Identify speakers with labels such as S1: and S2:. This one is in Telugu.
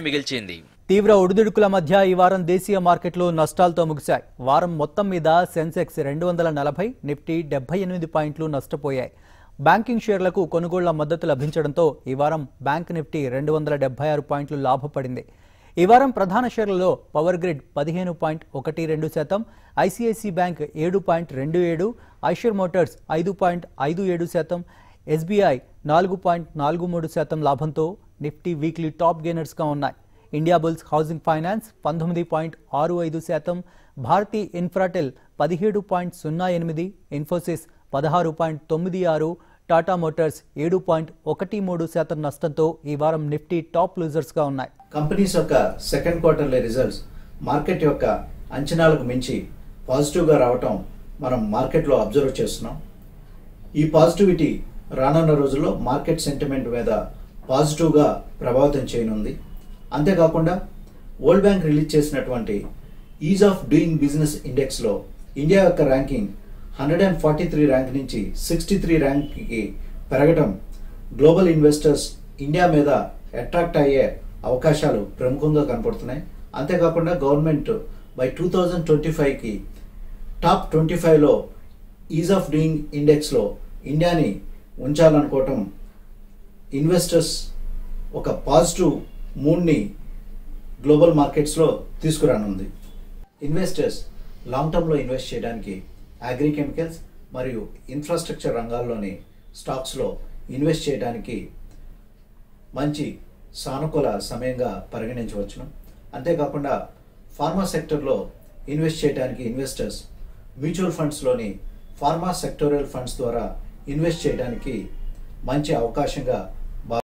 S1: మిగిల్చింది
S2: తీవ్ర ఒడిదుడుకుల మధ్య ఈ వారం దేశీయ మార్కెట్లు నష్టాలతో ముగిశాయి వారం మొత్తం మీద సెన్సెక్స్ రెండు వందల నలభై నిఫ్టీ డెబ్బై ఎనిమిది పాయింట్లు నష్టపోయాయి బ్యాంకింగ్ షేర్లకు కొనుగోళ్ల మద్దతు లభించడంతో ఈ వారం బ్యాంక్ నిఫ్టీ రెండు వందల డెబ్బై ఆరు పాయింట్లు లాభపడింది ఈ వారం ప్రధాన షేర్లలో పవర్ గ్రిడ్ పదిహేను పాయింట్ ఒకటి రెండు శాతం ఐసిఐసి బ్యాంక్ ఏడు పాయింట్ రెండు ఏడు ఐషర్ మోటార్స్ ఐదు పాయింట్ ఐదు ఏడు శాతం ఎస్బీఐ నాలుగు పాయింట్ నాలుగు మూడు శాతం లాభంతో నిఫ్టీ వీక్లీ టాప్ గెయినర్స్గా ఉన్నాయి ఇండియా బుల్స్ హౌసింగ్ ఫైనాన్స్ పంతొమ్మిది పాయింట్ ఆరు ఐదు శాతం భారతీ ఇన్ఫ్రాటెల్ పదిహేడు పాయింట్ సున్నా ఎనిమిది ఇన్ఫోసిస్ పదహారు పాయింట్ తొమ్మిది ఆరు టాటా మోటార్స్ ఏడు పాయింట్ ఒకటి మూడు శాతం నష్టంతో ఈ వారం నిఫ్టీ టాప్ లూజర్స్గా ఉన్నాయి
S3: కంపెనీస్ యొక్క సెకండ్ క్వార్టర్లీ రిజల్ట్స్ మార్కెట్ యొక్క అంచనాలకు మించి పాజిటివ్గా రావటం మనం మార్కెట్లో అబ్జర్వ్ చేస్తున్నాం ఈ పాజిటివిటీ రానున్న రోజుల్లో మార్కెట్ సెంటిమెంట్ మీద పాజిటివ్గా ప్రభావితం చేయనుంది అంతేకాకుండా వరల్డ్ బ్యాంక్ రిలీజ్ చేసినటువంటి ఈజ్ ఆఫ్ డూయింగ్ బిజినెస్ ఇండెక్స్లో ఇండియా యొక్క ranking hundred and forty three rank నుంచి సిక్స్టీ త్రీ ర్యాంక్కి పెరగడం గ్లోబల్ ఇన్వెస్టర్స్ ఇండియా మీద అట్రాక్ట్ అయ్యే అవకాశాలు ప్రముఖంగా కనపడుతున్నాయి అంతేకాకుండా government by two thousand twenty ఫైవ్కి టాప్ ట్వంటీ ఫైవ్లో ఈజ్ ఆఫ్ డూయింగ్ ఇండెక్స్లో ఇండియాని ఉంచాలనుకోవటం ఇన్వెస్టర్స్ ఒక పాజిటివ్ మూడ్ని గ్లోబల్ మార్కెట్స్లో తీసుకురానుంది ఇన్వెస్టర్స్ లాంగ్ టర్మ్లో ఇన్వెస్ట్ చేయడానికి అగ్రికెమికల్స్ మరియు ఇన్ఫ్రాస్ట్రక్చర్ రంగాల్లోని స్టాక్స్లో ఇన్వెస్ట్ చేయడానికి మంచి సానుకూల సమయంగా పరిగణించవచ్చును అంతేకాకుండా ఫార్మా సెక్టర్లో ఇన్వెస్ట్ చేయడానికి ఇన్వెస్టర్స్ మ్యూచువల్ ఫండ్స్లోని ఫార్మా సెక్టోరియల్ ఫండ్స్ ద్వారా ఇన్వెస్ట్ చేయడానికి మంచి అవకాశంగా